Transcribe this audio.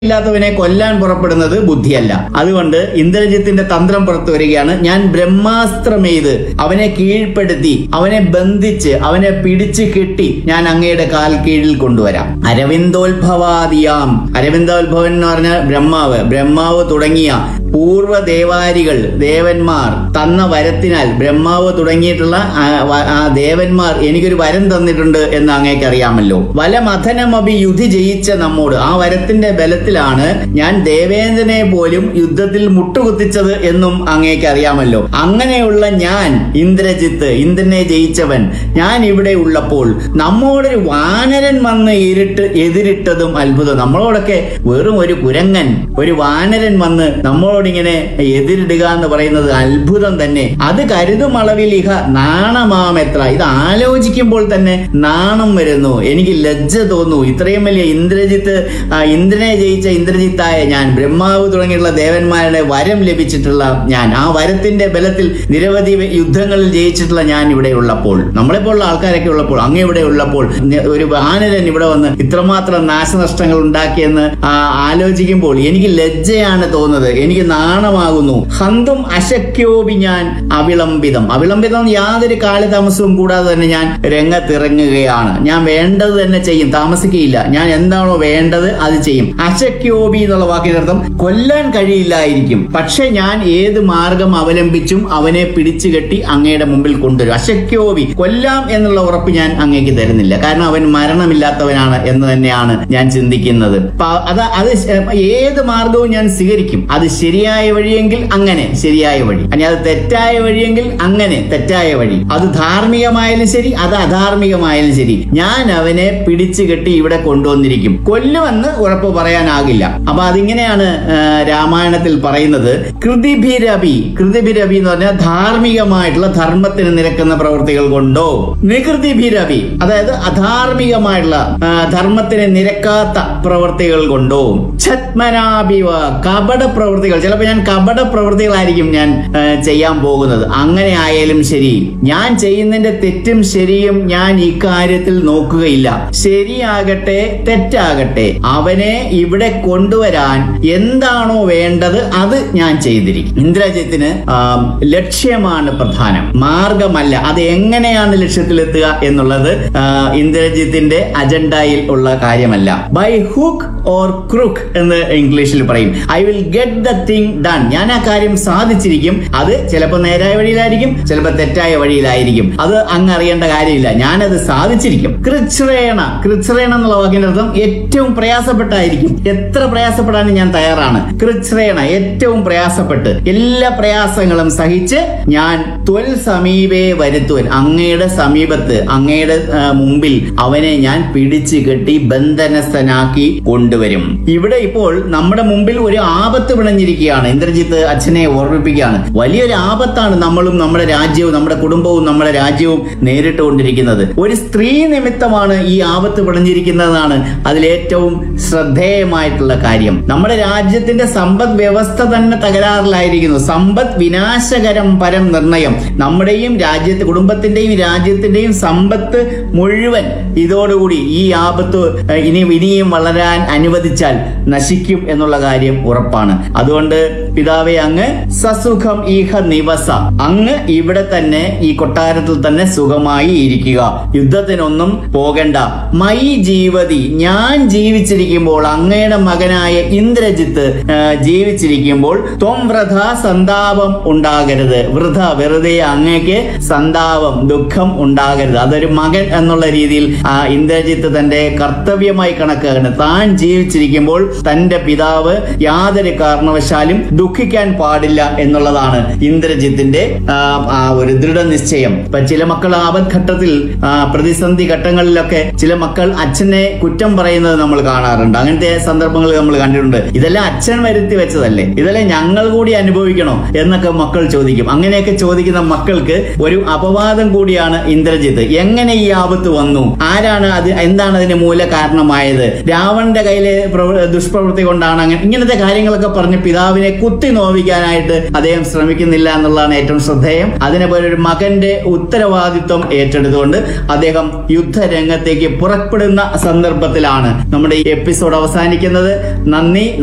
ഇല്ലാത്തവനെ കൊല്ലാൻ പുറപ്പെടുന്നത് ബുദ്ധിയല്ല അതുകൊണ്ട് ഇന്ദ്രജിത്തിന്റെ തന്ത്രം പുറത്തു വരികയാണ് ഞാൻ ബ്രഹ്മാസ്ത്രമെയ്ത് അവനെ കീഴ്പ്പെടുത്തി അവനെ ബന്ധിച്ച് അവനെ പിടിച്ചു കെട്ടി ഞാൻ അങ്ങയുടെ കാൽ കീഴിൽ കൊണ്ടുവരാം അരവിന്ദോത്ഭവാദിയാം അരവിന്ദോത്ഭവൻ എന്ന് പറഞ്ഞ ബ്രഹ്മാവ് ബ്രഹ്മാവ് തുടങ്ങിയ പൂർവ്വ ദേവാരികൾ ദേവന്മാർ തന്ന വരത്തിനാൽ ബ്രഹ്മാവ് തുടങ്ങിയിട്ടുള്ള ആ വ- ആ ദേവന്മാർ എനിക്കൊരു വരം തന്നിട്ടുണ്ട് എന്ന് അങ്ങേക്ക് അറിയാമല്ലോ വലമഥനമഭി യുധി ജയിച്ച നമ്മോട് ആ വരത്തിന്റെ ബലത്തിലാണ് ഞാൻ ദേവേന്ദ്രനെ പോലും യുദ്ധത്തിൽ മുട്ടുകുത്തിച്ചത് എന്നും അങ്ങേക്ക് അറിയാമല്ലോ അങ്ങനെയുള്ള ഞാൻ ഇന്ദ്രജിത്ത് ഇന്ദ്രനെ ജയിച്ചവൻ ഞാൻ ഇവിടെ ഉള്ളപ്പോൾ നമ്മോടൊരു വാനരൻ വന്ന് ഇരുട്ട് എതിരിട്ടതും അത്ഭുതം നമ്മളോടൊക്കെ വെറും ഒരു കുരങ്ങൻ ഒരു വാനരൻ വന്ന് നമ്മളോടിങ്ങനെ എതിരിടുക എന്ന് പറയുന്നത് അത്ഭുതം തന്നെ അത് കരുതും അളവിൽ ഇഹ നാണമാമെത്ര ഇത് ആലോചിക്കുമ്പോൾ തന്നെ നാണം വരുന്നു എനിക്ക് ലജ്ജ തോന്നുന്നു ഇത്രയും വലിയ ഇന്ദ്രജിത്ത് ആ, ഇന്ദ്രനെ ജയിച്ച ഇന്ദ്രജിത്തായ ഞാൻ ബ്രഹ്മാവ് തുടങ്ങിയുള്ള ദേവന്മാരുടെ വരം ലഭിച്ചിട്ടുള്ള ഞാൻ ആ വരത്തിന്റെ ബലത്തിൽ നിരവധി യുദ്ധങ്ങളിൽ ജയിച്ചിട്ടുള്ള ഞാൻ ഇവിടെ ഉള്ളപ്പോൾ നമ്മളെപ്പോലുള്ള ആൾക്കാരൊക്കെ ഉള്ളപ്പോൾ അങ്ങ് ഇവിടെ ഉള്ളപ്പോൾ നി- ഒരു വാനരൻ ഇവിടെ വന്ന് ഇത്രമാത്രം നാശനഷ്ടങ്ങൾ ഉണ്ടാക്കിയെന്ന് ആ, ആലോചിക്കുമ്പോൾ എനിക്ക് ലജ്ജയാണ് തോന്നുന്നത് എനിക്ക് നാണമാകുന്നു ഹന്തും അശക്യോപി ഞാൻ അവിളംബിതം അവിളംബിതം യാതൊരു കാലതാമസവും കൂടാതെ തന്നെ ഞാൻ രംഗത്തിറങ്ങുകയാണ് ഞാൻ വേണ്ടത് തന്നെ ചെയ്യും താമസിക്കുകയില്ല ഞാൻ എന്താണോ വേണ്ടത് അത് ചെയ്യും അശക്യോപി എന്നുള്ള വാക്കിന്റെ അർത്ഥം കൊല്ലാൻ കഴിയില്ലായിരിക്കും പക്ഷെ ഞാൻ ഏത് മാർഗം അവലംബിച്ചും അവനെ പിടിച്ചു കെട്ടി അങ്ങയുടെ മുമ്പിൽ കൊണ്ടുവരും അശക്യോപി കൊല്ലാം എന്നുള്ള ഉറപ്പ് ഞാൻ അങ്ങേക്ക് തരുന്നില്ല കാരണം അവൻ മരണമില്ലാത്തവനാണ് എന്ന് തന്നെയാണ് ഞാൻ ചിന്തിക്കുന്നത് പ- അത് അത് ശ- ഏത് മാർഗവും ഞാൻ സ്വീകരിക്കും അത് ശരിയായ വഴിയെങ്കിൽ അങ്ങനെ ശരിയായ വഴി അനി അത് തെറ്റായ വഴിയെങ്കിൽ അങ്ങനെ തെറ്റായ വഴി അത് ധാർമ്മികമായാലും ശരി അത് അധാർമികമായാലും ശരി ഞാൻ അവനെ പിടിച്ചു കെട്ടി ഇവിടെ കൊണ്ടുവന്നിരിക്കും കൊല്ലുമെന്ന് ഉറപ്പ് പറയാനാകില്ല അപ്പൊ അതിങ്ങനെയാണ് ആ, രാമായണത്തിൽ പറയുന്നത് കൃതിഭിരവി കൃതിഭിരവി എന്ന് പറഞ്ഞാൽ ധാർമ്മികമായിട്ടുള്ള ധർമ്മത്തിന് നിരക്കുന്ന പ്രവൃത്തികൾ കൊണ്ടോ നികൃതിഭിരവി അതായത് അധാർമികമായിട്ടുള്ള ആ, ധർമ്മത്തിന് നിരക്കാത്ത പ്രവൃത്തികൾ കൊണ്ടോ ഛത്മനാഭിവ കപട പ്രവൃത്തികൾ ചിലപ്പോൾ ഞാൻ കപട പ്രവൃത്തികളായിരിക്കും ഞാൻ ആ, ചെയ്യാൻ പോകുന്നത് അങ്ങനെ ആയാലും ശരി ഞാൻ ചെയ്യുന്നതിന്റെ തെറ്റും ശരിയും ഞാൻ ഇക്കാര്യത്തിൽ നോക്കുകയില്ല ശരിയാകട്ടെ തെറ്റാകട്ടെ അവനെ ഇവിടെ കൊണ്ടുവരാൻ എന്താണോ വേണ്ടത് അത് ഞാൻ ചെയ്തിരിക്കും ഇന്ദ്രജിത്തിന് ആ, ലക്ഷ്യമാണ് പ്രധാനം മാർഗമല്ല അത് എങ്ങനെയാണ് ലക്ഷ്യത്തിലെത്തുക എന്നുള്ളത് ആ, ഇന്ദ്രജിത്തിന്റെ അജണ്ടയിൽ ഉള്ള കാര്യമല്ല ബൈ ഹുക്ക് ഓർ ക്രുക്ക് എന്ന് ഇംഗ്ലീഷിൽ പറയും I will get the thing done ഞാൻ ആ കാര്യം സാധിച്ചിരിക്കും അത് ചിലപ്പോൾ നേരായ വഴിയിലായിരിക്കും ചിലപ്പോൾ തെറ്റായ വഴിയിലായിരിക്കും അത് അങ്ങ് അറിയേണ്ട കാര്യമില്ല ഞാനത് സാധിച്ചിരിക്കും കൃച്ഛ്രേണ കൃച്ഛ്രേണ എന്നുള്ള വാക്കിന്റെ അർത്ഥം ഏറ്റവും പ്രയാസപ്പെട്ടായിരിക്കും എത്ര പ്രയാസപ്പെടാനും ഞാൻ തയ്യാറാണ് കൃച്ഛ്രേണ ഏറ്റവും പ്രയാസപ്പെട്ട് എല്ലാ പ്രയാസങ്ങളും സഹിച്ച് ഞാൻ ത്വൽ സമീപേ വരുത്തുവൻ അങ്ങയുടെ സമീപത്ത് അങ്ങയുടെ ആ, മുമ്പിൽ അവനെ ഞാൻ പിടിച്ചു കെട്ടി ബന്ധനസ്ഥനാക്കി കൊണ്ടുവരും ഇവിടെ ഇപ്പോൾ നമ്മുടെ മുമ്പിൽ ഒരു ആപത്ത് പിണഞ്ഞിരിക്കുകയാണ് ഇന്ദ്രജിത്ത് അച്ഛനെ ഓർമ്മിപ്പിക്കുകയാണ് വലിയൊരു ആപത്താണ് നമ്മളും നമ്മുടെ രാജ്യവും നമ്മുടെ കുടുംബവും നമ്മുടെ രാജ്യവും നേരിട്ടുകൊണ്ടിരിക്കുന്നത് ഒരു സ്ത്രീ നിമിത്തമാണ് ഈ ആപത്ത് പിണഞ്ഞിരിക്കുന്നതാണ് അതിലേറ്റവും ശ്രദ്ധേയമായിട്ടുള്ള കാര്യം നമ്മുടെ രാജ്യത്തിന്റെ സമ്പദ് വ്യവസ്ഥ തന്നെ തകരാറിലായിരിക്കുന്നു സമ്പദ് വിനാശകരം പരം നിർണയം നമ്മുടെയും രാജ്യത്തെ കുടുംബത്തിന്റെയും രാജ്യത്തിന്റെയും സമ്പത്ത് മുഴുവൻ ഇതോടുകൂടി ഈ ആപത്ത് ഏഹ്, ഇനി ഇനിയും വളരാൻ അനുവദിച്ചാൽ നശിക്കും എന്നുള്ള കാര്യം ഉറപ്പാണ് അതുകൊണ്ട് പിതാവെ അങ്ങ് സസുഖം ഈഹ നിവസ അങ്ങ് ഇവിടെ തന്നെ ഈ കൊട്ടാരത്തിൽ തന്നെ സുഖമായി ഇരിക്കുക യുദ്ധത്തിനൊന്നും പോകണ്ട മൈ ജീവതി ഞാൻ ജീവിച്ചിരിക്കുമ്പോൾ അങ്ങയുടെ മകനായ ഇന്ദ്രജിത്ത് ആ, ജീവിച്ചിരിക്കുമ്പോൾ ത്വം വ്രത സന്താപം ഉണ്ടാകരുത് വൃഥ വെറുതെ അങ്ങേക്ക് സന്താപം ദുഃഖം ഉണ്ടാകരുത് അതൊരു മകൻ എന്നുള്ള രീതിയിൽ ആ ഇന്ദ്രജിത്ത് തന്റെ കർത്തവ്യമായി കണക്കാക്കണം താൻ ജീവിച്ചിരിക്കുമ്പോൾ തന്റെ പിതാവ് യാതൊരു കാരണവശാലും ദുഃഖിക്കാൻ പാടില്ല എന്നുള്ളതാണ് ഇന്ദ്രജിത്തിന്റെ ആ, ആ ഒരു ദൃഢനിശ്ചയം ഇപ്പൊ ചില മക്കൾ ആപത്ഘട്ടത്തിൽ ആ, പ്രതിസന്ധി ഘട്ടങ്ങളിലൊക്കെ ചില മക്കൾ അച്ഛനെ കുറ്റം പറയുന്നത് നമ്മൾ കാണാറുണ്ട് അങ്ങനത്തെ സന്ദർഭങ്ങൾ നമ്മൾ കണ്ടിട്ടുണ്ട് ഇതെല്ലാം അച്ഛൻ വരുത്തി വെച്ചതല്ലേ ഇതെല്ലാം ഞങ്ങൾ കൂടി അനുഭവിക്കണോ എന്നൊക്കെ മക്കൾ ചോദിക്കും അങ്ങനെയൊക്കെ ചോദിക്കുന്ന മക്കൾക്ക് ഒരു അപവാദം കൂടിയാണ് ഇന്ദ്രജിത്ത് എങ്ങനെ ഈ ആപത്ത് വന്നു ആരാണ് അത് എന്താണ് അതിന് മൂല കാരണമായത് രാവണന്റെ കയ്യിലെ പ്രവ- ദുഷ്പ്രവൃത്തി കൊണ്ടാണ് അങ്ങനെ ഇങ്ങനത്തെ കാര്യങ്ങളൊക്കെ പറഞ്ഞ് പിതാവിനെ കുത്തി കുത്തി നോവിക്കാനായിട്ട് അദ്ദേഹം ശ്രമിക്കുന്നില്ല എന്നുള്ളതാണ് ഏറ്റവും ശ്രദ്ധേയം അതിനെപോലെ ഒരു മകന്റെ ഉത്തരവാദിത്വം ഏറ്റെടുത്തുകൊണ്ട് അദ്ദേഹം യുദ്ധരംഗത്തേക്ക് പുറപ്പെടുന്ന സന്ദർഭത്തിലാണ് നമ്മുടെ ഈ എപ്പിസോഡ് അവസാനിക്കുന്നത് നന്ദി